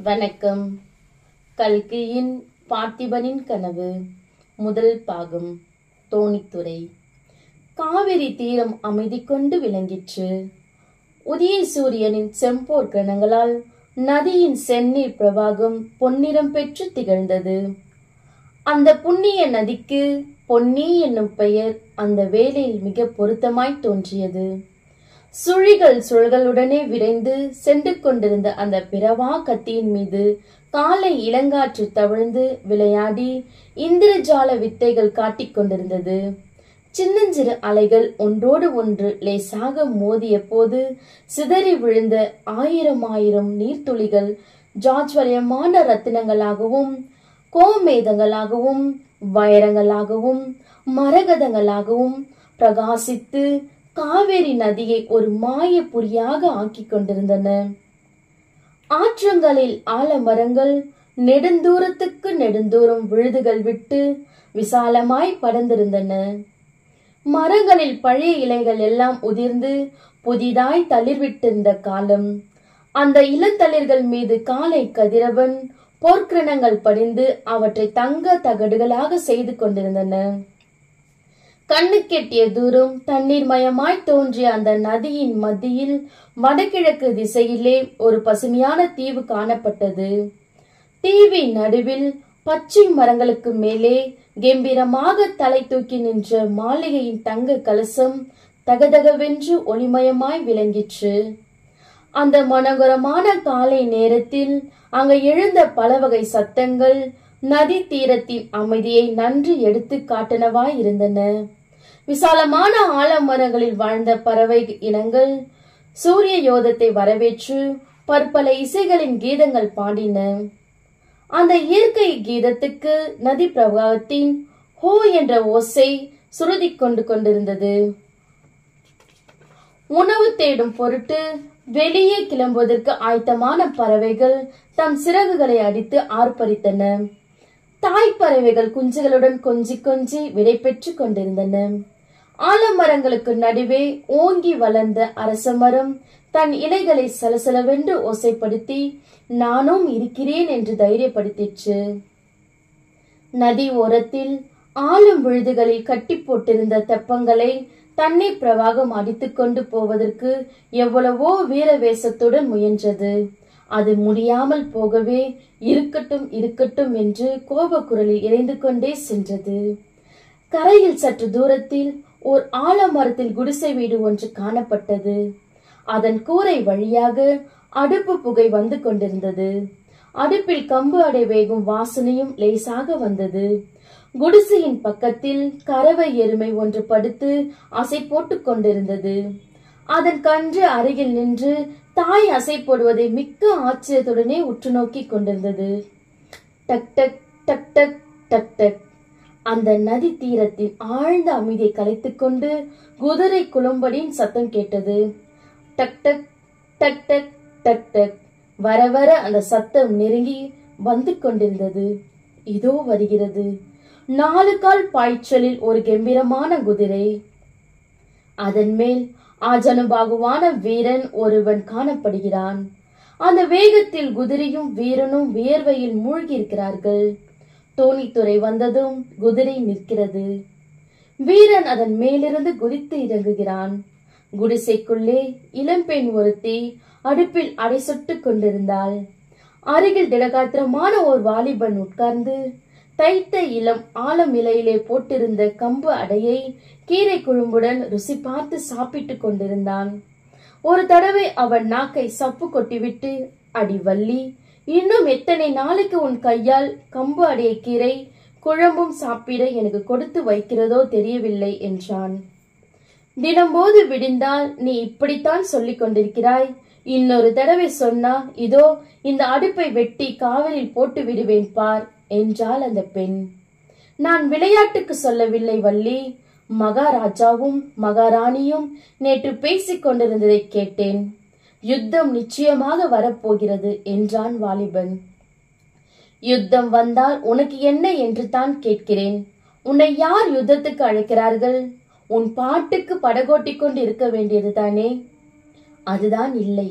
வணக்கம் கல்கியின் பார்த்திபனின் கனவு முதல் பாகம் தோணித்துறை காவிரி தீரம் அமைதி கொண்டு விளங்கிற்று உதய சூரியனின் செம்போர் கிரணங்களால் நதியின் செந்நீர் பிரவாகம் பொன்னிறம் பெற்று திகழ்ந்தது அந்த புண்ணிய நதிக்கு பொன்னி என்னும் பெயர் அந்த வேளையில் மிக பொருத்தமாய் தோன்றியது சுழிகள் சுழல்களுடனே விரைந்து சென்று கொண்டிருந்த அந்த பிறவா கத்தியின் மீது காலை இளங்காற்று தவிழ்ந்து விளையாடி இந்திரஜால வித்தைகள் காட்டிக் கொண்டிருந்தது சின்னஞ்சிறு அலைகள் ஒன்றோடு ஒன்று லேசாக மோதிய போது சிதறி விழுந்த ஆயிரம் ஆயிரம் நீர்த்துளிகள் ஜாஜ்வல்யமான ரத்தினங்களாகவும் கோமேதங்களாகவும் வைரங்களாகவும் மரகதங்களாகவும் பிரகாசித்து காவேரி நதியை ஒரு மாய புரியாக ஆக்கிக் கொண்டிருந்தன ஆற்றங்களில் ஆலமரங்கள் நெடுந்தூரத்துக்கு நெடுந்தூரம் விழுதுகள் விட்டு விசாலமாய் படர்ந்திருந்தன மரங்களில் பழைய இலைகள் எல்லாம் உதிர்ந்து புதிதாய் தளிர்விட்டிருந்த காலம் அந்த இளந்தளிர்கள் மீது காலை கதிரவன் போர்க்கிரணங்கள் படிந்து அவற்றை தங்க தகடுகளாக செய்து கொண்டிருந்தன கண்ணுக்கெட்டிய தூரம் தண்ணீர் மயமாய் தோன்றிய அந்த நதியின் மத்தியில் வடகிழக்கு திசையிலே ஒரு பசுமையான தீவு காணப்பட்டது தீவின் நடுவில் பச்சை மரங்களுக்கு மேலே கம்பீரமாக தலை தூக்கி நின்ற மாளிகையின் தங்க கலசம் தகதகவென்று ஒளிமயமாய் விளங்கிற்று அந்த மனோகரமான காலை நேரத்தில் அங்கு எழுந்த பல வகை சத்தங்கள் நதி தீரத்தின் அமைதியை நன்று எடுத்து காட்டனவாய் இருந்தன விசாலமான ஆலமரங்களில் வாழ்ந்த பறவை இனங்கள் சூரிய யோதத்தை வரவேற்று பற்பல இசைகளின் கீதங்கள் பாடின அந்த இயற்கை கீதத்துக்கு நதி பிரவாகத்தின் ஹோ என்ற ஓசை சுருதி கொண்டு கொண்டிருந்தது உணவு தேடும் பொருட்டு வெளியே கிளம்புவதற்கு ஆயத்தமான பறவைகள் தம் சிறகுகளை அடித்து ஆர்ப்பரித்தன தாய் பறவைகள் குஞ்சுகளுடன் கொஞ்சி கொஞ்சி விடை பெற்றுக் கொண்டிருந்தன ஆலமரங்களுக்கு நடுவே ஓங்கி வளர்ந்த அரச மரம் தன் இலைகளை சலசலவென்று ஓசைப்படுத்தி நானும் இருக்கிறேன் என்று தைரியப்படுத்திற்று நதி ஓரத்தில் ஆளும் விழுதுகளில் கட்டி போட்டிருந்த தெப்பங்களை தண்ணீர் பிரவாகம் அடித்துக் கொண்டு போவதற்கு எவ்வளவோ வீர வேசத்துடன் முயன்றது அது முடியாமல் போகவே இருக்கட்டும் இருக்கட்டும் என்று கோபக்குரலில் இறைந்து கொண்டே சென்றது கரையில் சற்று தூரத்தில் ஓர் ஆலமரத்தில் குடிசை வீடு ஒன்று காணப்பட்டது அதன் கூரை வழியாக அடுப்பு புகை வந்து கொண்டிருந்தது அடுப்பில் கம்பு அடை வேகும் வாசனையும் லேசாக வந்தது குடிசையின் பக்கத்தில் கறவை எருமை ஒன்று படுத்து அசை போட்டுக் கொண்டிருந்தது அதன் கன்று அருகில் நின்று தாய் அசை போடுவதை மிக்க ஆச்சரியத்துடனே உற்று நோக்கிக் கொண்டிருந்தது டக் டக் டக் டக் டக் டக் அந்த நதி தீரத்தின் ஆழ்ந்த அமைதியை கலைத்துக் கொண்டு குதிரை குளம்படியின் சத்தம் கேட்டது டக் டக் டக் டக் டக் டக் வர வர அந்த சத்தம் நெருங்கி வந்து கொண்டிருந்தது இதோ வருகிறது நாலு கால் பாய்ச்சலில் ஒரு கம்பீரமான குதிரை அதன் மேல் ஆஜனுபாகுவான வீரன் ஒருவன் காணப்படுகிறான் அந்த வேகத்தில் குதிரையும் வீரனும் வியர்வையில் மூழ்கி இருக்கிறார்கள் தோணித்துறை வந்ததும் குதிரை நிற்கிறது வீரன் அதன் மேலிருந்து குதித்து இறங்குகிறான் குடிசைக்குள்ளே இளம்பெண் ஒருத்தி அடுப்பில் அடை சுட்டுக் கொண்டிருந்தாள் அருகில் திடகாத்திரமான ஒரு வாலிபன் உட்கார்ந்து தைத்த இளம் ஆலம் இலையிலே போட்டிருந்த கம்பு அடையை கீரை குழும்புடன் ருசி பார்த்து சாப்பிட்டுக் கொண்டிருந்தான் ஒரு தடவை அவன் நாக்கை சப்பு கொட்டிவிட்டு அடி வள்ளி இன்னும் எத்தனை நாளைக்கு உன் கையால் கம்பு அடைய கீரை குழம்பும் சாப்பிட எனக்கு கொடுத்து வைக்கிறதோ தெரியவில்லை என்றான் தினம்போது விடிந்தால் நீ இப்படித்தான் சொல்லிக் கொண்டிருக்கிறாய் இன்னொரு தடவை சொன்னா இதோ இந்த அடுப்பை வெட்டி காவலில் போட்டு விடுவேன் பார் என்றாள் அந்த பெண் நான் விளையாட்டுக்கு சொல்லவில்லை வள்ளி மகாராஜாவும் மகாராணியும் நேற்று பேசிக் கொண்டிருந்ததை கேட்டேன் யுத்தம் நிச்சயமாக வரப்போகிறது என்றான் வாலிபன் யுத்தம் வந்தால் உனக்கு என்ன என்று தான் கேட்கிறேன் உன்னை யார் யுத்தத்துக்கு அழைக்கிறார்கள் உன் பாட்டுக்கு படகோட்டிக் கொண்டு இருக்க வேண்டியது தானே அதுதான் இல்லை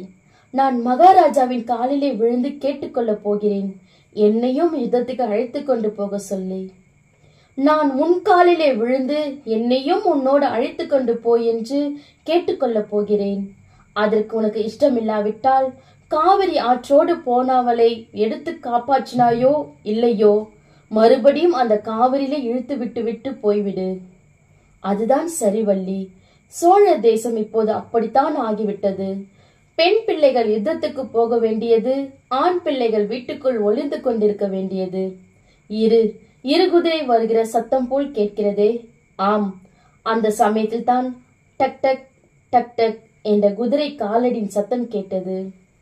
நான் மகாராஜாவின் காலிலே விழுந்து கேட்டுக்கொள்ளப் போகிறேன் என்னையும் யுத்தத்துக்கு அழைத்துக் கொண்டு போக சொல்லி நான் உன் காலிலே விழுந்து என்னையும் உன்னோடு அழைத்துக் கொண்டு போய் என்று கேட்டுக்கொள்ளப் போகிறேன் அதற்கு உனக்கு இஷ்டமில்லாவிட்டால் காவிரி ஆற்றோடு போனவளை எடுத்து காப்பாற்றினாயோ இல்லையோ மறுபடியும் அந்த காவிரியிலே இழுத்து விட்டு விட்டு போய்விடு அதுதான் சரி வள்ளி சோழ தேசம் இப்போது அப்படித்தான் ஆகிவிட்டது பெண் பிள்ளைகள் யுத்தத்துக்கு போக வேண்டியது ஆண் பிள்ளைகள் வீட்டுக்குள் ஒளிந்து கொண்டிருக்க வேண்டியது இரு இரு குதிரை வருகிற சத்தம் போல் கேட்கிறதே ஆம் அந்த சமயத்தில் தான் டக் டக் டக் டக் என்ற குதிரை காலடியின் சத்தம் கேட்டது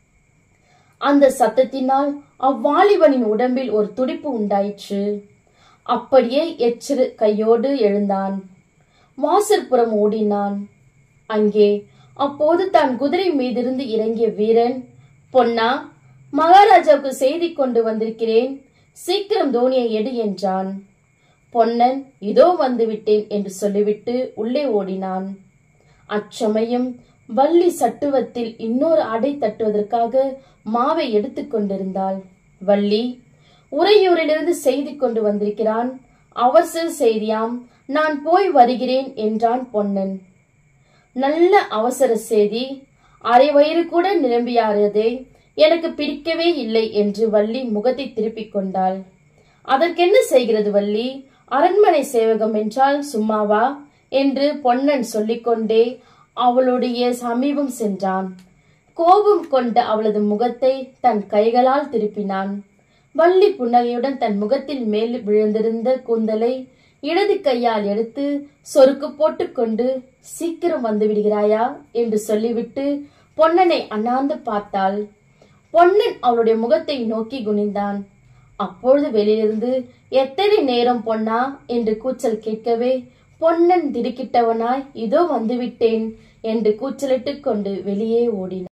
அந்த சத்தத்தினால் அவ்வாலிபனின் உடம்பில் ஒரு துடிப்பு உண்டாயிற்று அப்படியே எச்சிறு கையோடு எழுந்தான் வாசற்புறம் ஓடினான் அங்கே அப்போது தான் குதிரை மீதிருந்து இறங்கிய வீரன் பொன்னா மகாராஜாவுக்கு செய்தி கொண்டு வந்திருக்கிறேன் சீக்கிரம் தோணியை எடு என்றான் பொன்னன் இதோ வந்துவிட்டேன் என்று சொல்லிவிட்டு உள்ளே ஓடினான் அச்சமயம் வள்ளி சட்டுவத்தில் இன்னொரு அடை தட்டுவதற்காக மாவை எடுத்துக் கொண்டிருந்தாள் வள்ளி உறையூரிலிருந்து செய்தி கொண்டு வந்திருக்கிறான் அவசர செய்தியாம் நான் போய் வருகிறேன் என்றான் பொன்னன் நல்ல அவசர செய்தி அரை வயிறு கூட நிரம்பியாரதே எனக்கு பிடிக்கவே இல்லை என்று வள்ளி முகத்தை திருப்பிக் கொண்டாள் அதற்கென்ன செய்கிறது வள்ளி அரண்மனை சேவகம் என்றால் சும்மாவா என்று பொன்னன் சொல்லிக்கொண்டே அவளுடைய சமீபம் சென்றான் கோபம் கொண்ட அவளது முகத்தை தன் கைகளால் திருப்பினான் வள்ளி புன்னகையுடன் தன் முகத்தில் மேல் விழுந்திருந்த கூந்தலை இடது கையால் எடுத்து சொருக்கு போட்டுக்கொண்டு சீக்கிரம் வந்து விடுகிறாயா என்று சொல்லிவிட்டு பொன்னனை அண்ணாந்து பார்த்தாள் பொன்னன் அவளுடைய முகத்தை நோக்கி குனிந்தான் அப்பொழுது வெளியிலிருந்து எத்தனை நேரம் பொன்னா என்று கூச்சல் கேட்கவே பொன்னன் திடுக்கிட்டவனாய் இதோ வந்துவிட்டேன் என்று கூச்சலிட்டுக் கொண்டு வெளியே ஓடினான்